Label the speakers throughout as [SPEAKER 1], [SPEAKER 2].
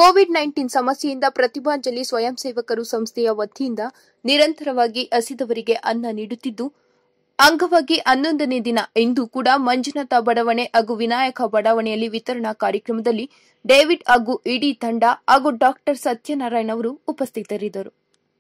[SPEAKER 1] Covid nineteen ಸಮಸ್ಯೆಯಿಂದ ಪ್ರತಿಭಾಂಜಲಿ ಸ್ವಯಂ ಸೇವಕರು ಸಂಸ್ಥೆಯ ವತಿಯಿಂದ ನಿರಂತರವಾಗಿ ಹಸಿದವರಿಗೆ ಅನ್ನ ನೀಡುತ್ತಿದ್ದು ಅಂಗವಾಗಿ ಹನ್ನೊಂದನೇ ದಿನ ಇಂದು ಕೂಡ ಮಂಜುನಾಥ ಬಡಾವಣೆ ಹಾಗೂ ವಿನಾಯಕ ಬಡಾವಣೆಯಲ್ಲಿ ವಿತರಣಾ ಕಾರ್ಯಕ್ರಮದಲ್ಲಿ ಡೇವಿಡ್ ಹಾಗೂ ಇಡೀ ತಂಡ ಹಾಗೂ ಡಾಕ್ಟರ್ ಸತ್ಯನಾರಾಯಣ ಅವರು ಉಪಸ್ಥಿತರಿದ್ದರು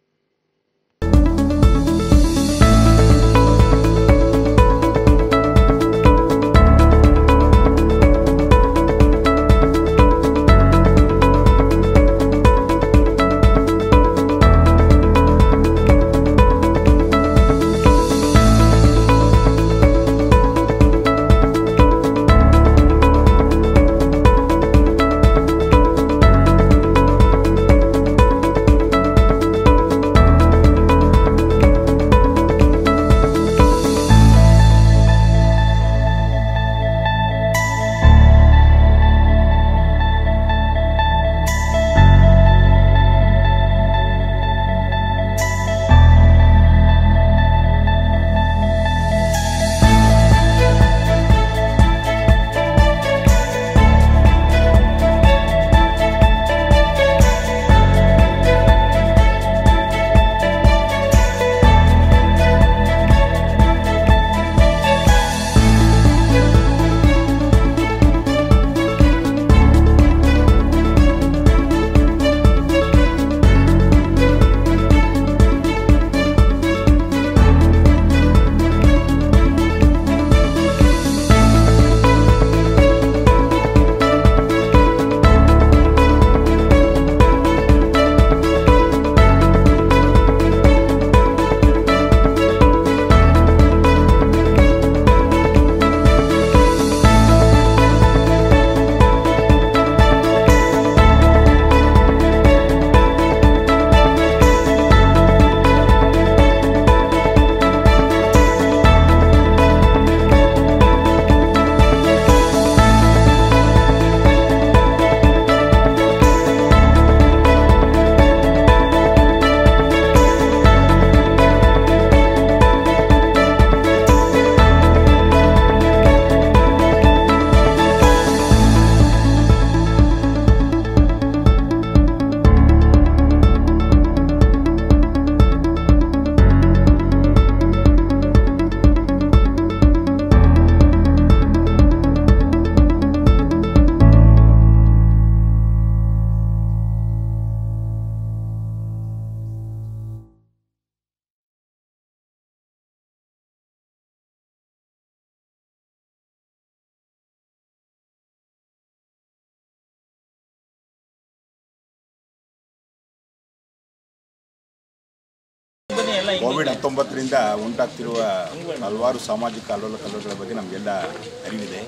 [SPEAKER 2] ಕೋವಿಡ್ ಹತ್ತೊಂಬತ್ತರಿಂದ ಉಂಟಾಗ್ತಿರುವ ಹಲವಾರು ಸಾಮಾಜಿಕ ಅಲ್ಲೋಲ ಕಲ್ಲೋಲಗಳ ಬಗ್ಗೆ ನಮಗೆಲ್ಲ ಅರಿವಿದೆ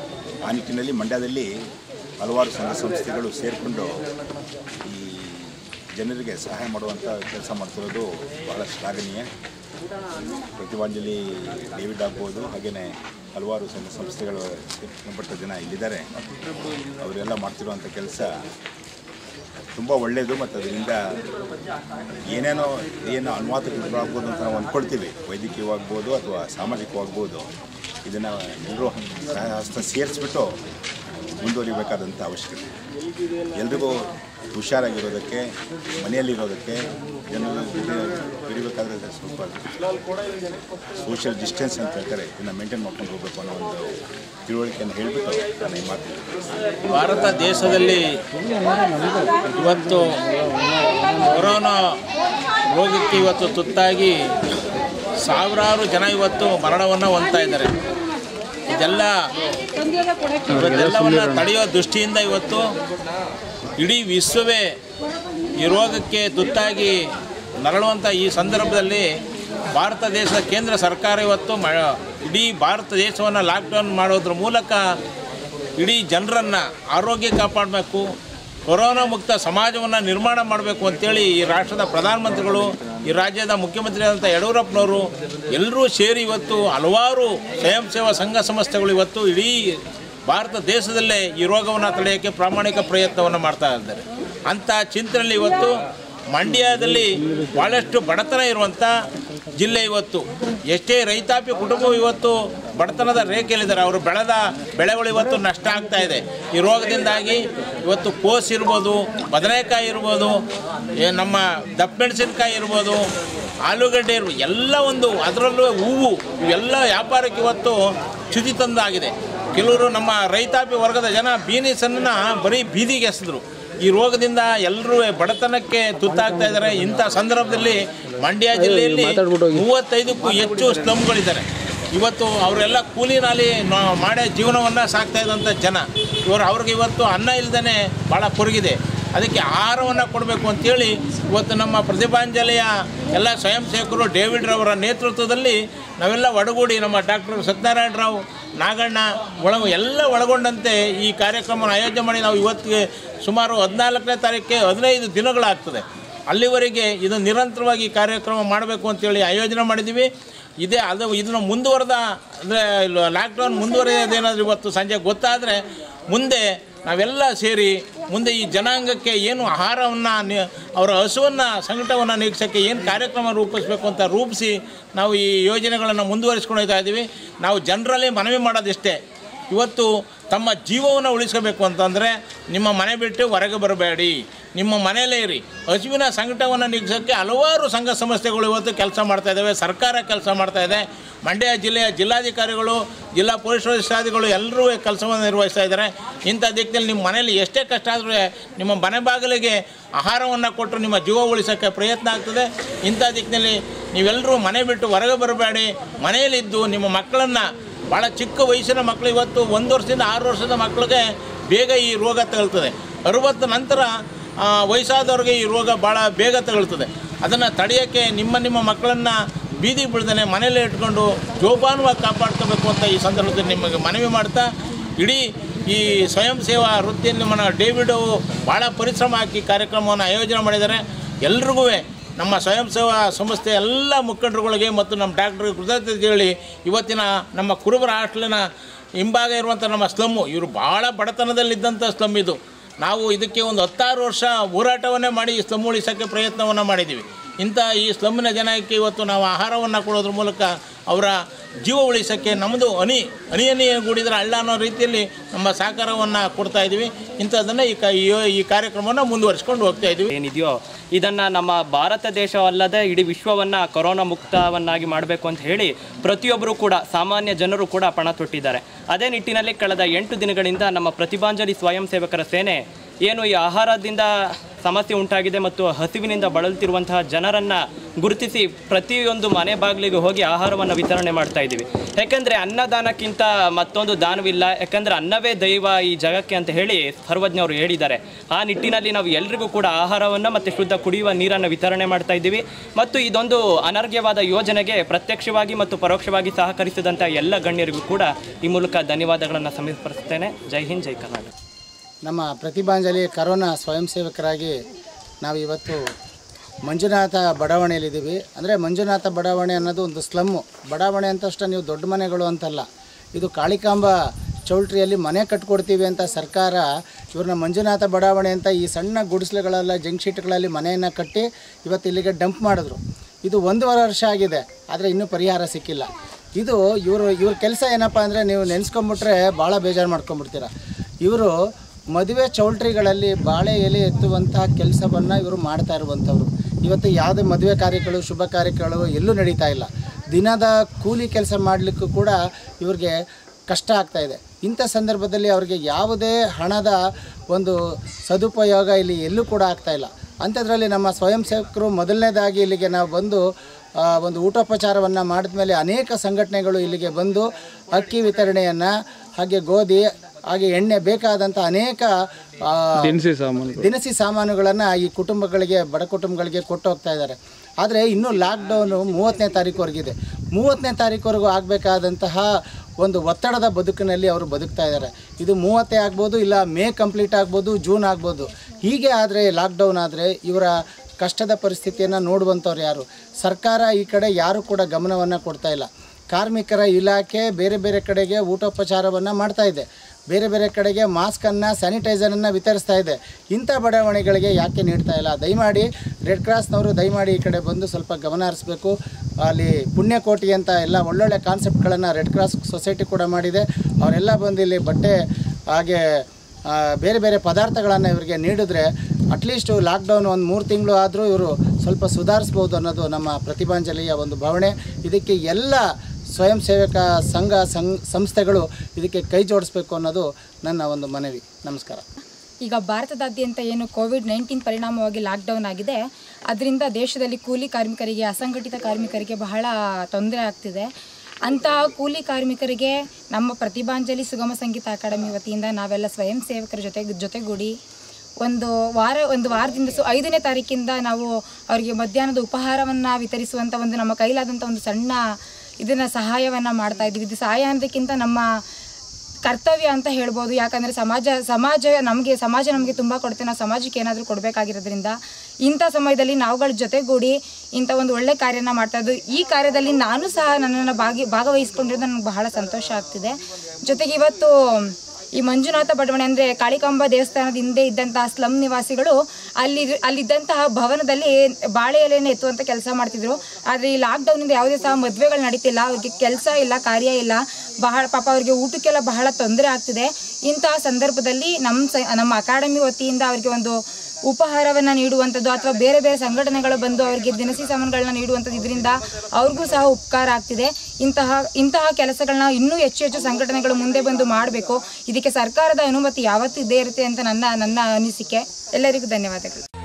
[SPEAKER 2] ಆ ನಿಟ್ಟಿನಲ್ಲಿ ಮಂಡ್ಯದಲ್ಲಿ ಹಲವಾರು ಸಂಘ ಸಂಸ್ಥೆಗಳು ಸೇರಿಕೊಂಡು ಈ ಜನರಿಗೆ ಸಹಾಯ ಮಾಡುವಂಥ ಕೆಲಸ ಮಾಡ್ತಿರೋದು ಬಹಳ ಶ್ಲಾಘನೀಯ ಪ್ರತಿಭಾಂಜಲಿ ಡೇವಿಡ್ ಆಗ್ಬೋದು ಹಾಗೆಯೇ ಹಲವಾರು ಸಂಘ ಸಂಸ್ಥೆಗಳು ಸಂಬಂಧಪಟ್ಟ ಜನ ಇಲ್ಲಿದ್ದಾರೆ ಅವರೆಲ್ಲ ಮಾಡ್ತಿರುವಂಥ ಕೆಲಸ ತುಂಬ ಒಳ್ಳೆಯದು ಮತ್ತು ಅದರಿಂದ ಏನೇನೋ ಏನೋ ಅನುವಾದಗಳಾಗ್ಬೋದು ಅಂತ ನಾವು ಅಂದ್ಕೊಳ್ತೀವಿ ವೈದ್ಯಕೀಯವಾಗ್ಬೋದು ಅಥವಾ ಸಾಮಾಜಿಕವಾಗ್ಬೋದು ಇದನ್ನು ಎಲ್ಲರೂ ಹಸ್ತ ಸೇರಿಸ್ಬಿಟ್ಟು ಮುಂದುವರಿಬೇಕಾದಂಥ ಅವಶ್ಯಕತೆ ಎಲ್ರಿಗೂ ಹುಷಾರಾಗಿರೋದಕ್ಕೆ ಮನೆಯಲ್ಲಿರೋದಕ್ಕೆ ಜನರು ಇರಬೇಕಾದ್ರೆ ಸ್ವಲ್ಪ ಸೋಷಿಯಲ್ ಡಿಸ್ಟೆನ್ಸ್ ಅಂತ ಹೇಳ್ತಾರೆ ಇದನ್ನು ಮೇಂಟೈನ್ ಮಾಡ್ಕೊಂಡು ಹೋಗಬೇಕು ಅನ್ನೋ ಒಂದು ತಿಳುವಳಿಕೆಯನ್ನು ಹೇಳಿಬಿಟ್ಟು ನಾನು ಈ ಮಾತು
[SPEAKER 3] ಭಾರತ ದೇಶದಲ್ಲಿ ಇವತ್ತು ಕೊರೋನಾ ರೋಗಕ್ಕೆ ಇವತ್ತು ತುತ್ತಾಗಿ ಸಾವಿರಾರು ಜನ ಇವತ್ತು ಮರಣವನ್ನು ಹೊಂದ್ತಾ ಇದ್ದಾರೆ ಇದೆಲ್ಲ ಇವತ್ತೆಲ್ಲವನ್ನು ತಡೆಯೋ ದೃಷ್ಟಿಯಿಂದ ಇವತ್ತು ಇಡೀ ವಿಶ್ವವೇ ಈ ರೋಗಕ್ಕೆ ತುತ್ತಾಗಿ ನರಳುವಂಥ ಈ ಸಂದರ್ಭದಲ್ಲಿ ಭಾರತ ದೇಶದ ಕೇಂದ್ರ ಸರ್ಕಾರ ಇವತ್ತು ಮ ಇಡೀ ಭಾರತ ದೇಶವನ್ನು ಲಾಕ್ಡೌನ್ ಮಾಡೋದ್ರ ಮೂಲಕ ಇಡೀ ಜನರನ್ನು ಆರೋಗ್ಯ ಕಾಪಾಡಬೇಕು ಕೊರೋನಾ ಮುಕ್ತ ಸಮಾಜವನ್ನು ನಿರ್ಮಾಣ ಮಾಡಬೇಕು ಅಂತೇಳಿ ಈ ರಾಷ್ಟ್ರದ ಪ್ರಧಾನಮಂತ್ರಿಗಳು ಈ ರಾಜ್ಯದ ಮುಖ್ಯಮಂತ್ರಿಯಾದಂಥ ಯಡಿಯೂರಪ್ಪನವರು ಎಲ್ಲರೂ ಸೇರಿ ಇವತ್ತು ಹಲವಾರು ಸ್ವಯಂ ಸೇವಾ ಸಂಘ ಸಂಸ್ಥೆಗಳು ಇವತ್ತು ಇಡೀ ಭಾರತ ದೇಶದಲ್ಲೇ ಈ ರೋಗವನ್ನು ತಡೆಯೋಕ್ಕೆ ಪ್ರಾಮಾಣಿಕ ಪ್ರಯತ್ನವನ್ನು ಮಾಡ್ತಾ ಇದ್ದಾರೆ ಅಂಥ ಚಿಂತನೆಯಲ್ಲಿ ಇವತ್ತು ಮಂಡ್ಯದಲ್ಲಿ ಭಾಳಷ್ಟು ಬಡತನ ಇರುವಂಥ ಜಿಲ್ಲೆ ಇವತ್ತು ಎಷ್ಟೇ ರೈತಾಪಿ ಕುಟುಂಬ ಇವತ್ತು ಬಡತನದ ರೇಖೆಯಲ್ಲಿದ್ದಾರೆ ಅವರು ಬೆಳೆದ ಬೆಳೆಗಳು ಇವತ್ತು ನಷ್ಟ ಆಗ್ತಾ ಇದೆ ಈ ರೋಗದಿಂದಾಗಿ ಇವತ್ತು ಕೋಸ್ ಇರ್ಬೋದು ಬದನೆಕಾಯಿ ಇರ್ಬೋದು ಏ ನಮ್ಮ ದಪ್ಪ ಮೆಣಸಿನ್ಕಾಯಿ ಇರ್ಬೋದು ಆಲೂಗಡ್ಡೆ ಇರ್ಬೋದು ಎಲ್ಲ ಒಂದು ಅದರಲ್ಲೂ ಹೂವು ಇವೆಲ್ಲ ವ್ಯಾಪಾರಕ್ಕೆ ಇವತ್ತು ಚ್ಯುತಿ ತಂದಾಗಿದೆ ಕೆಲವರು ನಮ್ಮ ರೈತಾಪಿ ವರ್ಗದ ಜನ ಬೀನೀಸನ್ನು ಬರೀ ಬೀದಿಗೆ ಎಸೆದ್ರು ಈ ರೋಗದಿಂದ ಎಲ್ಲರೂ ಬಡತನಕ್ಕೆ ತುತ್ತಾಗ್ತಾ ಇದ್ದಾರೆ ಇಂಥ ಸಂದರ್ಭದಲ್ಲಿ ಮಂಡ್ಯ ಜಿಲ್ಲೆಯಲ್ಲಿ ಮೂವತ್ತೈದಕ್ಕೂ ಹೆಚ್ಚು ಸ್ಲಮ್ಗಳಿದ್ದಾರೆ ಇವತ್ತು ಅವರೆಲ್ಲ ಕೂಲಿ ನಾಲಿ ನ- ಮಾಡೇ ಜೀವನವನ್ನು ಸಾಕ್ತಾ ಇದ್ದಂಥ ಜನ ಇವರು ಅವ್ರಿಗೆ ಇವತ್ತು ಅನ್ನ ಇಲ್ದೇ ಭಾಳ ಕೊರಗಿದೆ ಅದಕ್ಕೆ ಆಹಾರವನ್ನು ಕೊಡಬೇಕು ಅಂತೇಳಿ ಇವತ್ತು ನಮ್ಮ ಪ್ರತಿಭಾಂಜಲಿಯ ಎಲ್ಲ ಸ್ವಯಂ ಸೇವಕರು ಡೇವಿಡ್ ರವರ ನೇತೃತ್ವದಲ್ಲಿ ನಾವೆಲ್ಲ ಒಡಗೂಡಿ ನಮ್ಮ ಡಾಕ್ಟರ್ ಸತ್ಯನಾರಾಯಣ ರಾವ್ ನಾಗಣ್ಣ ಒಳ ಎಲ್ಲ ಒಳಗೊಂಡಂತೆ ಈ ಕಾರ್ಯಕ್ರಮವನ್ನು ಆಯೋಜನೆ ಮಾಡಿ ನಾವು ಇವತ್ತಿಗೆ ಸುಮಾರು ಹದಿನಾಲ್ಕನೇ ತಾರೀಕಿಗೆ ಹದಿನೈದು ದಿನಗಳಾಗ್ತದೆ ಅಲ್ಲಿವರೆಗೆ ಇದು ನಿರಂತರವಾಗಿ ಈ ಕಾರ್ಯಕ್ರಮ ಮಾಡಬೇಕು ಅಂತೇಳಿ ಆಯೋಜನೆ ಮಾಡಿದ್ದೀವಿ ಇದೇ ಅದು ಇದನ್ನು ಮುಂದುವರೆದ ಅಂದರೆ ಲಾಕ್ಡೌನ್ ಮುಂದುವರೆಯೋದೇನಾದರೂ ಇವತ್ತು ಸಂಜೆ ಗೊತ್ತಾದರೆ ಮುಂದೆ ನಾವೆಲ್ಲ ಸೇರಿ ಮುಂದೆ ಈ ಜನಾಂಗಕ್ಕೆ ಏನು ಆಹಾರವನ್ನು ಅವರ ಹಸುವನ್ನು ಸಂಕಟವನ್ನು ನೀಗಿಸೋಕ್ಕೆ ಏನು ಕಾರ್ಯಕ್ರಮ ರೂಪಿಸಬೇಕು ಅಂತ ರೂಪಿಸಿ ನಾವು ಈ ಯೋಜನೆಗಳನ್ನು ಮುಂದುವರಿಸ್ಕೊಂಡು ಹೋಗ್ತಾ ಇದ್ದೀವಿ ನಾವು ಜನರಲ್ಲಿ ಮನವಿ ಮಾಡೋದಿಷ್ಟೇ ಇವತ್ತು ತಮ್ಮ ಜೀವವನ್ನು ಉಳಿಸಬೇಕು ಅಂತಂದರೆ ನಿಮ್ಮ ಮನೆ ಬಿಟ್ಟು ಹೊರಗೆ ಬರಬೇಡಿ ನಿಮ್ಮ ಮನೆಯಲ್ಲೇ ಇರಿ ಹಸುವಿನ ಸಂಕಟವನ್ನು ನೀಗಿಸೋಕ್ಕೆ ಹಲವಾರು ಸಂಘ ಸಂಸ್ಥೆಗಳು ಇವತ್ತು ಕೆಲಸ ಮಾಡ್ತಾ ಇದ್ದಾವೆ ಸರ್ಕಾರ ಕೆಲಸ ಮಾಡ್ತಾ ಇದೆ ಮಂಡ್ಯ ಜಿಲ್ಲೆಯ ಜಿಲ್ಲಾಧಿಕಾರಿಗಳು ಜಿಲ್ಲಾ ಪೊಲೀಸ್ ವರಿಷ್ಠಾಧಿಗಳು ಎಲ್ಲರೂ ಕೆಲಸವನ್ನು ನಿರ್ವಹಿಸ್ತಾ ಇದ್ದಾರೆ ಇಂಥ ದಿಕ್ಕಿನಲ್ಲಿ ನಿಮ್ಮ ಮನೆಯಲ್ಲಿ ಎಷ್ಟೇ ಕಷ್ಟ ಆದರೂ ನಿಮ್ಮ ಮನೆ ಬಾಗಿಲಿಗೆ ಆಹಾರವನ್ನು ಕೊಟ್ಟು ನಿಮ್ಮ ಜೀವ ಉಳಿಸೋಕ್ಕೆ ಪ್ರಯತ್ನ ಆಗ್ತದೆ ಇಂಥ ದಿಕ್ಕಿನಲ್ಲಿ ನೀವೆಲ್ಲರೂ ಮನೆ ಬಿಟ್ಟು ಹೊರಗೆ ಬರಬೇಡಿ ಮನೆಯಲ್ಲಿದ್ದು ನಿಮ್ಮ ಮಕ್ಕಳನ್ನು ಭಾಳ ಚಿಕ್ಕ ವಯಸ್ಸಿನ ಮಕ್ಕಳು ಇವತ್ತು ಒಂದು ವರ್ಷದಿಂದ ಆರು ವರ್ಷದ ಮಕ್ಕಳಿಗೆ ಬೇಗ ಈ ರೋಗ ತಗುಲ್ತದೆ ಅರುವತ್ತು ನಂತರ ಆ, ವಯಸ್ಸಾದವ್ರಿಗೆ ಈ ರೋಗ ಭಾಳ ಬೇಗ ತಗುಲ್ತದೆ ಅದನ್ನು ತಡೆಯೋಕ್ಕೆ ನಿಮ್ಮ ನಿಮ್ಮ ಮಕ್ಕಳನ್ನು ಬೀದಿ ಬಿಡ್ದೇ ಮನೇಲೇ ಇಟ್ಕೊಂಡು ಜೋಪಾನವಾಗಿ ಕಾಪಾಡ್ಕೋಬೇಕು ಅಂತ ಈ ಸಂದರ್ಭದಲ್ಲಿ ನಿಮಗೆ ಮನವಿ ಮಾಡ್ತಾ ಇಡೀ ಈ ಸ್ವಯಂ ಸೇವಾ ವೃತ್ತಿಯಲ್ಲಿ ನಮ್ಮ ಡೇವಿಡು ಭಾಳ ಪರಿಶ್ರಮ ಹಾಕಿ ಕಾರ್ಯಕ್ರಮವನ್ನು ಆಯೋಜನೆ ಮಾಡಿದ್ದಾರೆ ಎಲ್ರಿಗೂ ನಮ್ಮ ಸ್ವಯಂ ಸೇವಾ ಸಂಸ್ಥೆ ಎಲ್ಲ ಮುಖಂಡರುಗಳಿಗೆ ಮತ್ತು ನಮ್ಮ ಡಾಕ್ಟ್ರಿಗೆ ಕೃತಜ್ಞತೆ ಹೇಳಿ ಇವತ್ತಿನ ನಮ್ಮ ಕುರುಬರ ಹಾಸ್ಟೆಲಿನ ಹಿಂಭಾಗ ಇರುವಂಥ ನಮ್ಮ ಸ್ಲಮ್ಮು ಇವರು ಭಾಳ ಬಡತನದಲ್ಲಿದ್ದಂಥ ಸ್ಲಮ್ ಇದು ನಾವು ಇದಕ್ಕೆ ಒಂದು ಹತ್ತಾರು ವರ್ಷ ಹೋರಾಟವನ್ನೇ ಮಾಡಿ ಈ ಸ್ಲಮ್ ಉಳಿಸೋಕ್ಕೆ ಪ್ರಯತ್ನವನ್ನು ಮಾಡಿದ್ದೀವಿ ಇಂಥ ಈ ಸ್ಲಮ್ಮಿನ ಜನಕ್ಕೆ ಇವತ್ತು ನಾವು ಆಹಾರವನ್ನು ಕೊಡೋದ್ರ ಮೂಲಕ ಅವರ ಜೀವ ಉಳಿಸೋಕ್ಕೆ ನಮ್ಮದು ಹನಿ ಹನಿ ಹನಿ ಗೂಡಿದ್ರೆ ಹಳ್ಳ ಅನ್ನೋ ರೀತಿಯಲ್ಲಿ ನಮ್ಮ ಸಹಕಾರವನ್ನು ಕೊಡ್ತಾ ಇದ್ದೀವಿ ಇಂಥದ್ದನ್ನು ಈ ಕ- ಈ- ಈ ಕಾರ್ಯಕ್ರಮವನ್ನು ಮುಂದುವರಿಸ್ಕೊಂಡು ಹೋಗ್ತಾ ಇದ್ದೀವಿ
[SPEAKER 4] ಏನಿದೆಯೋ ಇದನ್ನು ನಮ್ಮ ಭಾರತ ದೇಶವಲ್ಲದೆ ಇಡೀ ವಿಶ್ವವನ್ನು ಕೊರೋನಾ ಮುಕ್ತವನ್ನಾಗಿ ಮಾಡಬೇಕು ಅಂತ ಹೇಳಿ ಪ್ರತಿಯೊಬ್ಬರು ಕೂಡ ಸಾಮಾನ್ಯ ಜನರು ಕೂಡ ಪಣ ತೊಟ್ಟಿದ್ದಾರೆ ಅದೇ ನಿಟ್ಟಿನಲ್ಲಿ ಕಳೆದ ಎಂಟು ದಿನಗಳಿಂದ ನಮ್ಮ ಪ್ರತಿಭಾಂಜಲಿ ಸ್ವಯಂ ಸೇವಕರ ಸೇನೆ ಏನು ಈ ಆಹಾರದಿಂದ ಸಮಸ್ಯೆ ಉಂಟಾಗಿದೆ ಮತ್ತು ಹಸಿವಿನಿಂದ ಬಳಲುತ್ತಿರುವಂತಹ ಜನರನ್ನು ಗುರುತಿಸಿ ಪ್ರತಿಯೊಂದು ಮನೆ ಬಾಗಿಲಿಗೆ ಹೋಗಿ ಆಹಾರವನ್ನು ವಿತರಣೆ ಮಾಡ್ತಾ ಇದ್ದೀವಿ ಯಾಕಂದರೆ ಅನ್ನದಾನಕ್ಕಿಂತ ಮತ್ತೊಂದು ದಾನವಿಲ್ಲ ಯಾಕಂದರೆ ಅನ್ನವೇ ದೈವ ಈ ಜಗಕ್ಕೆ ಅಂತ ಹೇಳಿ ಸರ್ವಜ್ಞರು ಹೇಳಿದ್ದಾರೆ ಆ ನಿಟ್ಟಿನಲ್ಲಿ ನಾವು ಎಲ್ರಿಗೂ ಕೂಡ ಆಹಾರವನ್ನು ಮತ್ತು ಶುದ್ಧ ಕುಡಿಯುವ ನೀರನ್ನು ವಿತರಣೆ ಮಾಡ್ತಾ ಇದ್ದೀವಿ ಮತ್ತು ಇದೊಂದು ಅನರ್ಘ್ಯವಾದ ಯೋಜನೆಗೆ ಪ್ರತ್ಯಕ್ಷವಾಗಿ ಮತ್ತು ಪರೋಕ್ಷವಾಗಿ ಸಹಕರಿಸಿದಂಥ ಎಲ್ಲ ಗಣ್ಯರಿಗೂ ಕೂಡ ಈ ಮೂಲಕ ಧನ್ಯವಾದಗಳನ್ನು ಸಮರ್ಪಿಸ್ತೇನೆ ಜೈ ಹಿಂದ್ ಜೈ ಕರ್ನಾಟಕ
[SPEAKER 5] ನಮ್ಮ ಪ್ರತಿಭಾಂಜಲಿ ಕರೋನಾ ಸ್ವಯಂ ಸೇವಕರಾಗಿ ನಾವು ಇವತ್ತು ಮಂಜುನಾಥ ಬಡಾವಣೆಯಲ್ಲಿದ್ದೀವಿ ಅಂದರೆ ಮಂಜುನಾಥ ಬಡಾವಣೆ ಅನ್ನೋದು ಒಂದು ಸ್ಲಮ್ಮು ಬಡಾವಣೆ ಅಂತಷ್ಟೇ ನೀವು ದೊಡ್ಡ ಮನೆಗಳು ಅಂತಲ್ಲ ಇದು ಕಾಳಿಕಾಂಬ ಚೌಲ್ಟ್ರಿಯಲ್ಲಿ ಮನೆ ಕಟ್ಕೊಡ್ತೀವಿ ಅಂತ ಸರ್ಕಾರ ಇವ್ರನ್ನ ಮಂಜುನಾಥ ಬಡಾವಣೆ ಅಂತ ಈ ಸಣ್ಣ ಗುಡಿಸಲುಗಳೆಲ್ಲ ಜಂಕ್ ಶೀಟ್ಗಳಲ್ಲಿ ಮನೆಯನ್ನು ಕಟ್ಟಿ ಇವತ್ತು ಇಲ್ಲಿಗೆ ಡಂಪ್ ಮಾಡಿದ್ರು ಇದು ಒಂದೂವರೆ ವರ್ಷ ಆಗಿದೆ ಆದರೆ ಇನ್ನೂ ಪರಿಹಾರ ಸಿಕ್ಕಿಲ್ಲ ಇದು ಇವರು ಇವ್ರ ಕೆಲಸ ಏನಪ್ಪ ಅಂದರೆ ನೀವು ನೆನೆಸ್ಕೊಂಬಿಟ್ರೆ ಭಾಳ ಬೇಜಾರು ಮಾಡ್ಕೊಂಬಿಡ್ತೀರ ಇವರು ಮದುವೆ ಚೌಲ್ಟ್ರಿಗಳಲ್ಲಿ ಬಾಳೆ ಎಲೆ ಎತ್ತುವಂತಹ ಕೆಲಸವನ್ನು ಇವರು ಮಾಡ್ತಾ ಇರುವಂಥವ್ರು ಇವತ್ತು ಯಾವುದೇ ಮದುವೆ ಕಾರ್ಯಗಳು ಶುಭ ಕಾರ್ಯಗಳು ಎಲ್ಲೂ ನಡೀತಾ ಇಲ್ಲ ದಿನದ ಕೂಲಿ ಕೆಲಸ ಮಾಡಲಿಕ್ಕೂ ಕೂಡ ಇವ್ರಿಗೆ ಕಷ್ಟ ಆಗ್ತಾ ಇದೆ ಇಂಥ ಸಂದರ್ಭದಲ್ಲಿ ಅವರಿಗೆ ಯಾವುದೇ ಹಣದ ಒಂದು ಸದುಪಯೋಗ ಇಲ್ಲಿ ಎಲ್ಲೂ ಕೂಡ ಆಗ್ತಾ ಇಲ್ಲ ಅಂಥದ್ರಲ್ಲಿ ನಮ್ಮ ಸ್ವಯಂ ಸೇವಕರು ಮೊದಲನೇದಾಗಿ ಇಲ್ಲಿಗೆ ನಾವು ಬಂದು ಆ, ಒಂದು ಊಟೋಪಚಾರವನ್ನು ಮಾಡಿದ ಮೇಲೆ ಅನೇಕ ಸಂಘಟನೆಗಳು ಇಲ್ಲಿಗೆ ಬಂದು ಅಕ್ಕಿ ವಿತರಣೆಯನ್ನು ಹಾಗೆ ಗೋಧಿ ಹಾಗೆ ಎಣ್ಣೆ ಬೇಕಾದಂಥ ಅನೇಕ ಆ, ದಿನಸಿ ಸಾಮಾನುಗಳನ್ನು ಈ ಕುಟುಂಬಗಳಿಗೆ ಬಡ ಕುಟುಂಬಗಳಿಗೆ ಕೊಟ್ಟು ಹೋಗ್ತಾ ಇದ್ದಾರೆ ಆದರೆ ಇನ್ನೂ ಲಾಕ್ಡೌನು ಮೂವತ್ತನೇ ತಾರೀಕುವರೆಗಿದೆ ಮೂವತ್ತನೇ ತಾರೀಕುವರೆಗೂ ಆಗಬೇಕಾದಂತಹ ಒಂದು ಒತ್ತಡದ ಬದುಕಿನಲ್ಲಿ ಅವರು ಬದುಕ್ತಾ ಇದ್ದಾರೆ ಇದು ಮೂವತ್ತೇ ಆಗ್ಬೋದು ಇಲ್ಲ ಮೇ ಕಂಪ್ಲೀಟ್ ಆಗ್ಬೋದು ಜೂನ್ ಆಗ್ಬೋದು ಹೀಗೆ ಆದರೆ ಲಾಕ್ಡೌನ್ ಆದರೆ ಇವರ ಕಷ್ಟದ ಪರಿಸ್ಥಿತಿಯನ್ನು ನೋಡುವಂಥವ್ರು ಯಾರು ಸರ್ಕಾರ ಈ ಕಡೆ ಯಾರು ಕೂಡ ಗಮನವನ್ನು ಕೊಡ್ತಾ ಇಲ್ಲ ಕಾರ್ಮಿಕರ ಇಲಾಖೆ ಬೇರೆ ಬೇರೆ ಕಡೆಗೆ ಊಟೋಪಚಾರವನ್ನು ಮಾಡ್ತಾ ಇದೆ ಬೇರೆ ಬೇರೆ ಕಡೆಗೆ ಮಾಸ್ಕನ್ನು ಸ್ಯಾನಿಟೈಸರನ್ನು ವಿತರಿಸ್ತಾ ಇದೆ ಇಂಥ ಬಡಾವಣೆಗಳಿಗೆ ಯಾಕೆ ನೀಡ್ತಾ ಇಲ್ಲ ದಯಮಾಡಿ ರೆಡ್ ಕ್ರಾಸ್ನವರು ದಯಮಾಡಿ ಈ ಕಡೆ ಬಂದು ಸ್ವಲ್ಪ ಗಮನ ಹರಿಸ್ಬೇಕು ಅಲ್ಲಿ ಪುಣ್ಯಕೋಟಿ ಅಂತ ಎಲ್ಲ ಒಳ್ಳೊಳ್ಳೆ ಕಾನ್ಸೆಪ್ಟ್ಗಳನ್ನು ರೆಡ್ ಕ್ರಾಸ್ ಸೊಸೈಟಿ ಕೂಡ ಮಾಡಿದೆ ಅವರೆಲ್ಲ ಬಂದು ಇಲ್ಲಿ ಬಟ್ಟೆ ಹಾಗೆ ಆ, ಬೇರೆ ಬೇರೆ ಪದಾರ್ಥಗಳನ್ನು ಇವರಿಗೆ ನೀಡಿದ್ರೆ ಅಟ್ಲೀಸ್ಟು ಲಾಕ್ಡೌನ್ ಒಂದು ಮೂರು ತಿಂಗಳು ಆದರೂ ಇವರು ಸ್ವಲ್ಪ ಸುಧಾರಿಸ್ಬೋದು ಅನ್ನೋದು ನಮ್ಮ ಪ್ರತಿಭಾಂಜಲಿಯ ಒಂದು ಭಾವನೆ ಇದಕ್ಕೆ ಎಲ್ಲ ಸ್ವಯಂ ಸೇವಕ ಸಂಘ ಸಂಘ ಸಂಸ್ಥೆಗಳು ಇದಕ್ಕೆ ಕೈ ಜೋಡಿಸ್ಬೇಕು ಅನ್ನೋದು ನನ್ನ ಒಂದು ಮನವಿ ನಮಸ್ಕಾರ
[SPEAKER 6] ಈಗ ಭಾರತದಾದ್ಯಂತ ಏನು ಕೋವಿಡ್ ನೈನ್ಟೀನ್ ಪರಿಣಾಮವಾಗಿ ಲಾಕ್ಡೌನ್ ಆಗಿದೆ ಅದರಿಂದ ದೇಶದಲ್ಲಿ ಕೂಲಿ ಕಾರ್ಮಿಕರಿಗೆ ಅಸಂಘಟಿತ ಕಾರ್ಮಿಕರಿಗೆ ಬಹಳ ತೊಂದರೆ ಆಗ್ತಿದೆ ಅಂತಹ ಕೂಲಿ ಕಾರ್ಮಿಕರಿಗೆ ನಮ್ಮ ಪ್ರತಿಭಾಂಜಲಿ ಸುಗಮ ಸಂಗೀತ ಅಕಾಡೆಮಿ ವತಿಯಿಂದ ನಾವೆಲ್ಲ ಸ್ವಯಂ ಸೇವಕರ ಜೊತೆ ಜೊತೆಗೂಡಿ ಒಂದು ವಾರ ಒಂದು ವಾರದಿಂದ ಸೊ ಐದನೇ ತಾರೀಕಿಂದ ನಾವು ಅವರಿಗೆ ಮಧ್ಯಾಹ್ನದ ಉಪಹಾರವನ್ನು ವಿತರಿಸುವಂಥ ಒಂದು ನಮ್ಮ ಕೈಲಾದಂಥ ಒಂದು ಸಣ್ಣ ಇದನ್ನು ಸಹಾಯವನ್ನು ಮಾಡ್ತಾ ಇದ್ದೀವಿ ಇದು ಸಹಾಯ ಅನ್ನೋದಕ್ಕಿಂತ ನಮ್ಮ ಕರ್ತವ್ಯ ಅಂತ ಹೇಳ್ಬೋದು ಯಾಕಂದರೆ ಸಮಾಜ ಸಮಾಜ ನಮಗೆ ಸಮಾಜ ನಮಗೆ ತುಂಬ ಕೊಡುತ್ತೆ ನಾವು ಸಮಾಜಕ್ಕೆ ಏನಾದರೂ ಕೊಡಬೇಕಾಗಿರೋದ್ರಿಂದ ಇಂಥ ಸಮಯದಲ್ಲಿ ನಾವುಗಳ ಜೊತೆಗೂಡಿ ಇಂಥ ಒಂದು ಒಳ್ಳೆ ಕಾರ್ಯನ ಮಾಡ್ತಾ ಇದ್ದು ಈ ಕಾರ್ಯದಲ್ಲಿ ನಾನು ಸಹ ನನ್ನನ್ನು ಭಾಗಿ ಭಾಗವಹಿಸ್ಕೊಂಡಿರೋದು ನನಗೆ ಬಹಳ ಸಂತೋಷ ಆಗ್ತಿದೆ ಜೊತೆಗೆ ಇವತ್ತು ಈ ಮಂಜುನಾಥ ಬಡಾವಣೆ ಅಂದರೆ ಕಾಳಿಕಾಂಬ ದೇವಸ್ಥಾನದ ಹಿಂದೆ ಇದ್ದಂತಹ ಸ್ಲಮ್ ನಿವಾಸಿಗಳು ಅಲ್ಲಿ ಅಲ್ಲಿದ್ದಂತಹ ಭವನದಲ್ಲಿ ಬಾಳೆ ಎಲೆಯನ್ನು ಎತ್ತುವಂಥ ಕೆಲಸ ಮಾಡ್ತಿದ್ರು ಆದರೆ ಈ ಲಾಕ್ಡೌನಿಂದ ಯಾವುದೇ ಸಹ ಮದುವೆಗಳು ನಡೀತಿಲ್ಲ ಅವ್ರಿಗೆ ಕೆಲಸ ಇಲ್ಲ ಕಾರ್ಯ ಇಲ್ಲ ಬಹಳ ಪಾಪ ಅವ್ರಿಗೆ ಊಟಕ್ಕೆಲ್ಲ ಬಹಳ ತೊಂದರೆ ಆಗ್ತಿದೆ ಇಂತಹ ಸಂದರ್ಭದಲ್ಲಿ ನಮ್ಮ ಸ ನಮ್ಮ ಅಕಾಡೆಮಿ ವತಿಯಿಂದ ಅವರಿಗೆ ಒಂದು ಉಪಹಾರವನ್ನು ನೀಡುವಂಥದ್ದು ಅಥವಾ ಬೇರೆ ಬೇರೆ ಸಂಘಟನೆಗಳು ಬಂದು ಅವರಿಗೆ ದಿನಸಿ ಸಾಮಾನುಗಳನ್ನ ನೀಡುವಂಥದ್ದು ಇದರಿಂದ ಅವ್ರಿಗೂ ಸಹ ಉಪಕಾರ ಆಗ್ತಿದೆ ಇಂತಹ ಇಂತಹ ಕೆಲಸಗಳನ್ನ ಇನ್ನೂ ಹೆಚ್ಚು ಹೆಚ್ಚು ಸಂಘಟನೆಗಳು ಮುಂದೆ ಬಂದು ಮಾಡಬೇಕು ಇದಕ್ಕೆ ಸರ್ಕಾರದ ಅನುಮತಿ ಯಾವತ್ತೂ ಇದ್ದೇ ಇರುತ್ತೆ ಅಂತ ನನ್ನ ನನ್ನ ಅನಿಸಿಕೆ ಎಲ್ಲರಿಗೂ ಧನ್ಯವಾದಗಳು